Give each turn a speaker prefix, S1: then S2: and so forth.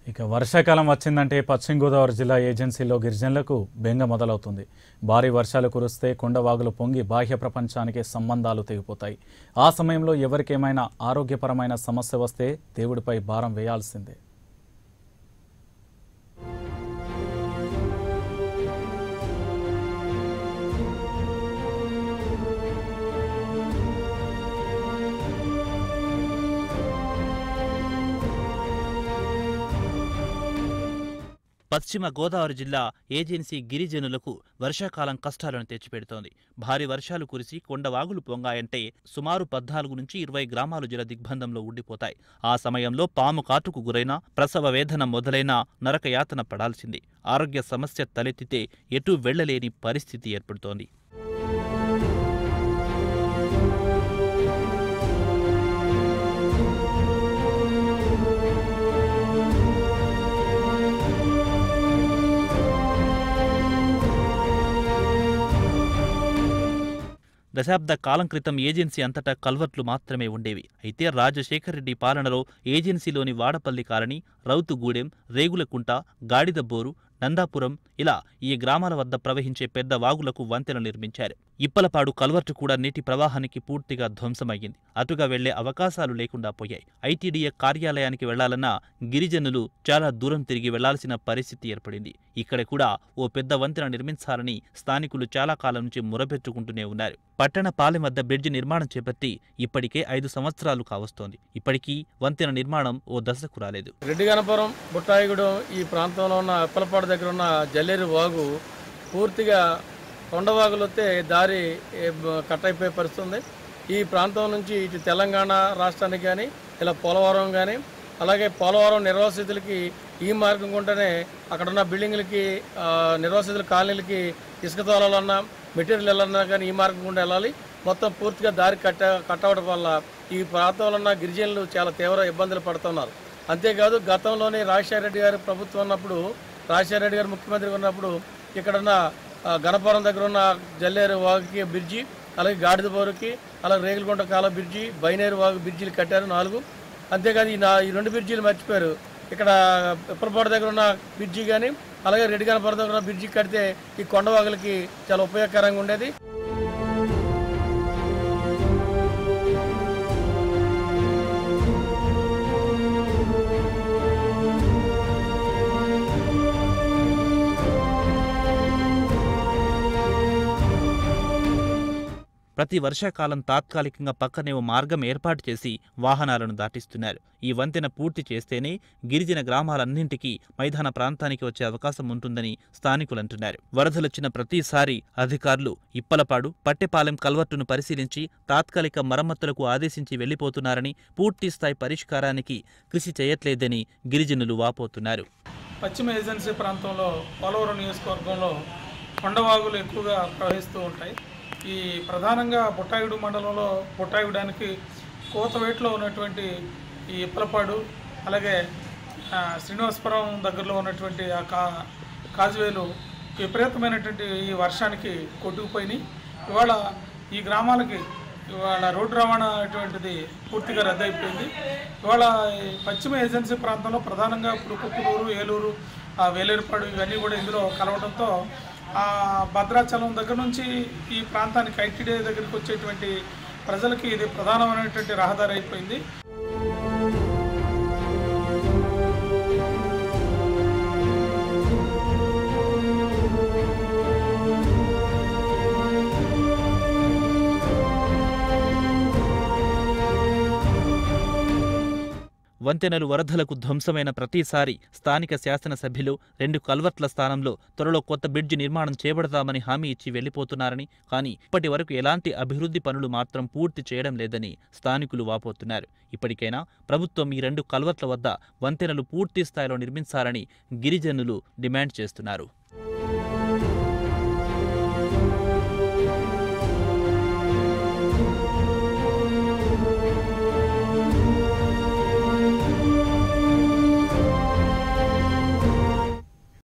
S1: ఇక వర్షాకాలం వచ్చిందంటే పశ్చిమ గోదావరి జిల్లా ఏజెన్సీలో గిరిజనులకు బెంగ మొదలవుతుంది భారీ వర్షాలు కురిస్తే కొండవాగులు పొంగి బాహ్య ప్రపంచానికి సంబంధాలు తెగిపోతాయి ఆ సమయంలో ఎవరికేమైనా ఆరోగ్యపరమైన సమస్య వస్తే దేవుడిపై భారం వేయాల్సిందే
S2: పశ్చిమ గోదావరి జిల్లా ఏజెన్సీ గిరిజనులకు వర్షాకాలం కష్టాలను తెచ్చిపెడుతోంది భారీ వర్షాలు కురిసి కొండవాగులు పొంగాయంటే సుమారు పద్నాలుగు నుంచి ఇరవై గ్రామాలు జల దిగ్బంధంలో ఉండిపోతాయి ఆ సమయంలో పాము కాటుకు గురైన ప్రసవ వేదన మొదలైన నరకయాతన పడాల్సిందే ఆరోగ్య సమస్య తలెత్తితే ఎటూ వెళ్లలేని పరిస్థితి ఏర్పడుతోంది దశాబ్ద కాలం క్రితం ఏజెన్సీ అంతటా కల్వర్ట్లు మాత్రమే ఉండేవి అయితే రాజశేఖర్ రెడ్డి పాలనలో ఏజెన్సీలోని వాడపల్లి కాలనీ రౌతుగూడెం రేగులకుంట గాడిదబ్బోరు నందాపురం ఇలా ఈ గ్రామాల వద్ద ప్రవహించే పెద్ద వాగులకు వంతెన నిర్మించారు ఇప్పలపాడు కల్వర్టు కూడా నీటి ప్రవాహానికి పూర్తిగా ధ్వంసమయ్యింది అటుగా వెళ్లే అవకాశాలు లేకుండా పోయాయి ఐటీడీఏ కార్యాలయానికి వెళ్లాలన్నా గిరిజనులు చాలా దూరం తిరిగి వెళ్లాల్సిన పరిస్థితి ఏర్పడింది ఇక్కడ కూడా ఓ పెద్ద వంతెన నిర్మించాలని స్థానికులు చాలా కాలం నుంచి మొరబెట్టుకుంటూనే ఉన్నారు పట్టణ పాలెం వద్ద బ్రిడ్జి నిర్మాణం చేపట్టి ఇప్పటికే ఐదు సంవత్సరాలు కావస్తోంది ఇప్పటికీ వంతెన నిర్మాణం ఓ దశకు రాలేదు
S3: రెడ్డి గణపురం బుట్టాయిగూడెం ఈ ప్రాంతంలో ఉన్న అప్పలపాడు దగ్గర ఉన్న జల్లేరు వాగు పూర్తిగా కొండవాగులు వస్తే దారి ఏ, బ- కట్ అయిపోయే పరిస్థితి ఉంది ఈ ప్రాంతం నుంచి ఇటు తెలంగాణ రాష్ట్రానికి కానీ ఇలా పోలవరం కానీ అలాగే పోలవరం నిర్వాసితులకి ఈ మార్గం గుంటనే అక్కడ ఉన్న బిల్డింగ్లకి ఆ, నిర్వాసితుల కాలనీలకి ఇసుక తోలాలన్నా మెటీరియల్ వెళ్ళాలన్నా కానీ ఈ మార్గం గుండా వెళ్ళాలి మొత్తం పూర్తిగా దారి కట్ట కట్టవడం వల్ల ఈ ప్రాంతంలో ఉన్న గిరిజనులు చాలా తీవ్ర ఇబ్బందులు పడుతున్నారు అంతేకాదు గతంలోనే రాజశేఖర రెడ్డి గారి ప్రభుత్వం ఉన్నప్పుడు రాజశేఖర రెడ్డి గారు ముఖ్యమంత్రిగా ఉన్నప్పుడు ఇక్కడున్న ఆ, గణపురం దగ్గర ఉన్న జల్లేరు వాగుకి బ్రిడ్జి అలాగే గాడిద బోరుకి అలాగే రేగులగుంట కాల బ్రిడ్జి బైనేరు వాగు బ్రిడ్జిలు కట్టారు నాలుగు అంతేకాదు ఈ నా ఈ రెండు బ్రిడ్జిలు మర్చిపోయారు ఇక్కడ పిప్పలపాడు దగ్గర ఉన్న బ్రిడ్జి కానీ అలాగే రెడ్డి గణపురం దగ్గర ఉన్న బ్రిడ్జి కడితే ఈ కొండవాగులకి చాలా ఉపయోగకరంగా ఉండేది
S2: ప్రతి వర్షాకాలం తాత్కాలికంగా పక్కనే ఓ మార్గం ఏర్పాటు చేసి వాహనాలను దాటిస్తున్నారు ఈ వంతెన పూర్తి చేస్తేనే గిరిజన గ్రామాలన్నింటికీ మైదాన ప్రాంతానికి వచ్చే అవకాశం ఉంటుందని స్థానికులు అంటున్నారు వరదలొచ్చిన ప్రతిసారి అధికారులు ఇప్పలపాడు పట్టెపాలెం కల్వర్టును పరిశీలించి తాత్కాలిక మరమ్మతులకు ఆదేశించి వెళ్లిపోతున్నారని పూర్తి స్థాయి పరిష్కారానికి కృషి చేయట్లేదని గిరిజనులు వాపోతున్నారు
S4: పశ్చిమ ఏజెన్సీ ప్రాంతంలో పోలవరం నియోజకవర్గంలో కొండవాగులు ఎక్కువగా ప్రవహిస్తూ ఉంటాయి ఈ ప్రధానంగా బుట్టాయిడు మండలంలో బుట్టాయిడానికి కోతవేట్లో ఉన్నటువంటి ఈ ఇప్పలపాడు అలాగే ఆ, శ్రీనివాసపురం దగ్గరలో ఉన్నటువంటి ఆ కా కాజువేలు విపరీతమైనటువంటి ఈ వర్షానికి కొట్టుకుపోయినాయి ఇవాళ ఈ గ్రామాలకి ఇవాళ రోడ్డు రవాణా అటువంటిది పూర్తిగా రద్దయిపోయింది ఇవాళ ఈ పశ్చిమ ఏజెన్సీ ప్రాంతంలో ప్రధానంగా ఇప్పుడు కుక్కునూరు ఏలూరు ఆ వేలేరుపాడు ఇవన్నీ కూడా ఇందులో కలవడంతో ఆ భద్రాచలం దగ్గర నుంచి ఈ ప్రాంతానికి ఐటీడీ దగ్గరికి వచ్చేటువంటి ప్రజలకి ఇది ప్రధానమైనటువంటి రహదారి అయిపోయింది
S2: వంతెనలు వరదలకు ధ్వంసమైన ప్రతిసారి స్థానిక శాసనసభ్యులు రెండు కల్వర్ట్ల స్థానంలో త్వరలో కొత్త బ్రిడ్జి నిర్మాణం చేపడతామని హామీ ఇచ్చి వెళ్లిపోతున్నారని కానీ ఇప్పటి వరకు ఎలాంటి అభివృద్ధి పనులు మాత్రం పూర్తి చేయడం లేదని స్థానికులు వాపోతున్నారు ఇప్పటికైనా ప్రభుత్వం ఈ రెండు కల్వర్ట్ల వద్ద వంతెనలు పూర్తి స్థాయిలో నిర్మించాలని గిరిజనులు డిమాండ్ చేస్తున్నారు